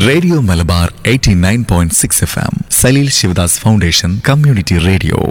radio Malabar 89.6 F M Saleel Sivadas foundation community radio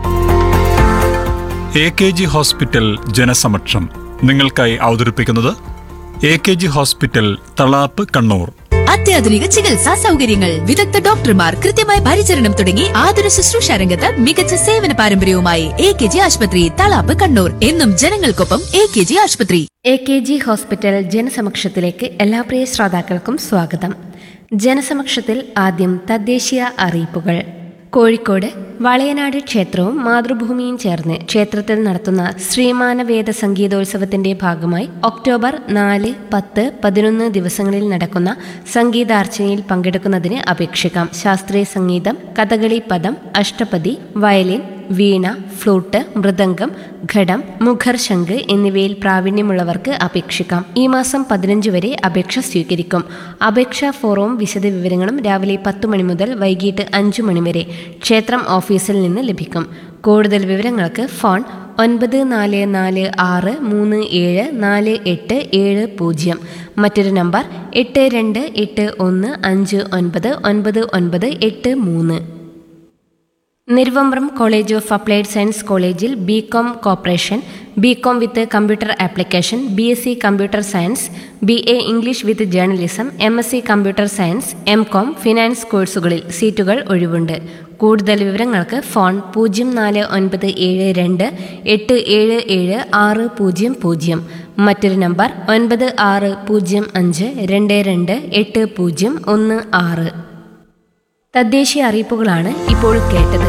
A K G hospital ജനസമക്ഷം നിങ്ങൾക്കായി അവതരിപ്പിക്കുന്നത് A K G hospital Thalap Kannur അത്യാധുനിക ചികിത്സാ സൗകര്യങ്ങൾ വിദഗ്ധ ഡോക്ടർമാർ കൃത്യമായ പരിചരണം തുടങ്ങി ആതുര ശുശ്രൂഷ രംഗത്ത് മികച്ച സേവന പാരമ്പര്യവുമായി എ കെ ജി ആശുപത്രി തളാപ്പ് കണ്ണൂർ എന്നും ജനങ്ങൾക്കൊപ്പം എ കെ ജി ആശുപത്രി എ കെ ജി ഹോസ്പിറ്റൽ ജനസമക്ഷത്തിലേക്ക് എല്ലാ പ്രിയ ശ്രോതാക്കൾക്കും സ്വാഗതം ജനസമക്ഷത്തിൽ ആദ്യം തദ്ദേശീയ അറിയിപ്പുകൾ കോഴിക്കോട് വളയനാട് ക്ഷേത്രവും മാതൃഭൂമിയും ചേർന്ന് ക്ഷേത്രത്തിൽ നടത്തുന്ന ശ്രീമാനവേദ സംഗീതോത്സവത്തിന്റെ ഭാഗമായി ഒക്ടോബർ നാല് പത്ത് പതിനൊന്ന് ദിവസങ്ങളിൽ നടക്കുന്ന സംഗീതാർച്ചനയിൽ പങ്കെടുക്കുന്നതിന് അപേക്ഷിക്കാം ശാസ്ത്രീയ സംഗീതം കഥകളി പദം അഷ്ടപതി വയലിൻ വീണ ഫ്ലൂട്ട് മൃദംഗം ഘടം മുഖർ ശംഖ് എന്നിവയിൽ പ്രാവീണ്യമുള്ളവർക്ക് അപേക്ഷിക്കാം ഈ മാസം പതിനഞ്ച് വരെ അപേക്ഷ സ്വീകരിക്കും അപേക്ഷാ ഫോറവും വിശദവിവരങ്ങളും രാവിലെ പത്ത് മണി മുതൽ വൈകിട്ട് അഞ്ചു മണി വരെ ക്ഷേത്രം ഓഫീസിൽ നിന്ന് ലഭിക്കും കൂടുതൽ വിവരങ്ങൾക്ക് ഫോൺ ഒൻപത് നാല് നാല് ആറ് മൂന്ന് ഏഴ് നാല് എട്ട് ഏഴ് പൂജ്യം മറ്റൊരു നമ്പർ എട്ട് രണ്ട് എട്ട് ഒന്ന് അഞ്ച് ഒൻപത് ഒൻപത് ഒൻപത് എട്ട് മൂന്ന് Neruvambram college of applied science കോളേജിൽ B Com cooperation B Com with computer application B S C computer science B A English with journalism M S C computer science M Com finance കോഴ്സുകളിൽ സീറ്റുകൾ ഒഴിവുണ്ട് കൂടുതൽ വിവരങ്ങൾക്ക് ഫോൺ പൂജ്യം നാല് ഒൻപത് ഏഴ് രണ്ട് എട്ട് ഏഴ് ഏഴ് ആറ് പൂജ്യം പൂജ്യം മറ്റൊരു നമ്പർ ഒൻപത് ആറ് പൂജ്യം അഞ്ച് രണ്ട് രണ്ട് എട്ട് പൂജ്യം ഒന്ന് ആറ് തദ്ദേശീയ അറിയിപ്പുകളാണ് ഇപ്പോൾ കേട്ടത്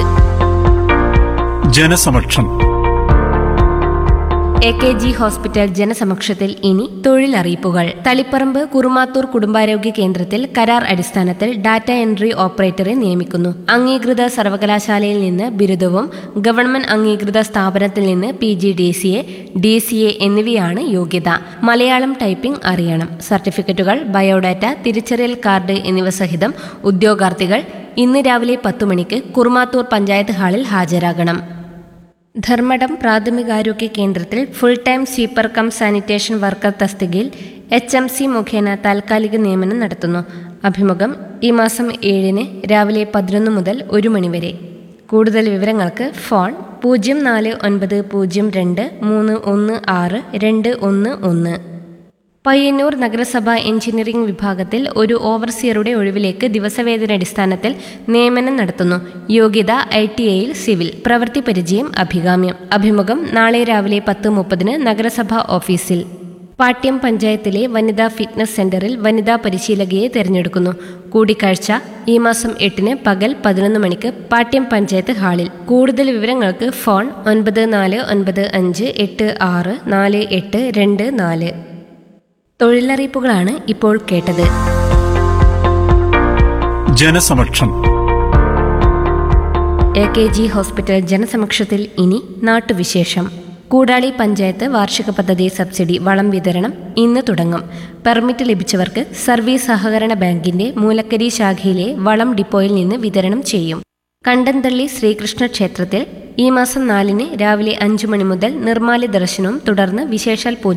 ജനസമക്ഷം എ കെ ജി ഹോസ്പിറ്റൽ ജനസമക്ഷത്തിൽ ഇനി തൊഴിലറിയിപ്പുകൾ തളിപ്പറമ്പ് കുറുമാത്തൂർ കുടുംബാരോഗ്യ കേന്ദ്രത്തിൽ കരാർ അടിസ്ഥാനത്തിൽ ഡാറ്റ എൻട്രി ഓപ്പറേറ്ററെ നിയമിക്കുന്നു അംഗീകൃത സർവകലാശാലയിൽ നിന്ന് ബിരുദവും ഗവൺമെന്റ് അംഗീകൃത സ്ഥാപനത്തിൽ നിന്ന് P G D C A D C A എന്നിവയാണ് യോഗ്യത മലയാളം ടൈപ്പിംഗ് അറിയണം സർട്ടിഫിക്കറ്റുകൾ ബയോഡാറ്റ തിരിച്ചറിയൽ കാർഡ് എന്നിവ സഹിതം ഉദ്യോഗാർത്ഥികൾ ഇന്ന് രാവിലെ പത്തു മണിക്ക് കുറുമാത്തൂർ പഞ്ചായത്ത് ഹാളിൽ ഹാജരാകണം ധർമ്മടം പ്രാഥമികാരോഗ്യ കേന്ദ്രത്തിൽ full time sweeper cum sanitation worker തസ്തികയിൽ എച്ച് എം സി മുഖേന താൽക്കാലിക നിയമനം നടത്തുന്നു അഭിമുഖം ഈ മാസം ഏഴിന് രാവിലെ പതിനൊന്ന് മുതൽ ഒരു മണിവരെ കൂടുതൽ വിവരങ്ങൾക്ക് ഫോൺ പൂജ്യം നാല് ഒൻപത് പൂജ്യം രണ്ട് മൂന്ന് ഒന്ന് ആറ് രണ്ട് ഒന്ന് ഒന്ന് പയ്യന്നൂർ നഗരസഭ എഞ്ചിനീയറിംഗ് വിഭാഗത്തിൽ ഒരു ഓവർസിയറുടെ ഒഴിവിലേക്ക് ദിവസവേതന അടിസ്ഥാനത്തിൽ നിയമനം നടത്തുന്നു യോഗ്യത ഐ ടി ഐയിൽ സിവിൽ പ്രവൃത്തി പരിചയം അഭികാമ്യം അഭിമുഖം നാളെ രാവിലെ പത്ത് മുപ്പതിന് നഗരസഭ ഓഫീസിൽ പാട്യം പഞ്ചായത്തിലെ വനിതാ ഫിറ്റ്നസ് സെന്ററിൽ വനിതാ പരിശീലകയെ തിരഞ്ഞെടുക്കുന്നു കൂടിക്കാഴ്ച ഈ മാസം എട്ടിന് പകൽ പതിനൊന്ന് മണിക്ക് പാട്യം പഞ്ചായത്ത് ഹാളിൽ കൂടുതൽ വിവരങ്ങൾക്ക് ഫോൺ ഒൻപത് നാല് ഒൻപത് അഞ്ച് എട്ട് ആറ് നാല് എട്ട് രണ്ട് നാല് തൊഴിലറിയിപ്പുകളാണ് ഇപ്പോൾ കേട്ടത് ജനസമക്ഷം എ കെ ജി ഹോസ്പിറ്റൽ ജനസമക്ഷത്തിൽ ഇനി നാട്ടുവിശേഷം കൂടാളി പഞ്ചായത്ത് വാർഷിക പദ്ധതി സബ്സിഡി വളം വിതരണം ഇന്ന് തുടങ്ങും പെർമിറ്റ് ലഭിച്ചവർക്ക് സർവീസ് സഹകരണ ബാങ്കിന്റെ മൂലക്കരി ശാഖയിലെ വളം ഡിപ്പോയിൽ നിന്ന് വിതരണം ചെയ്യും കണ്ടന്തള്ളി ശ്രീകൃഷ്ണ ക്ഷേത്രത്തിൽ ഈ മാസം നാലിന് രാവിലെ അഞ്ചു മണി മുതൽ നിർമ്മാല്യ ദർശനവും തുടർന്ന് വിശേഷാൽ പൂജ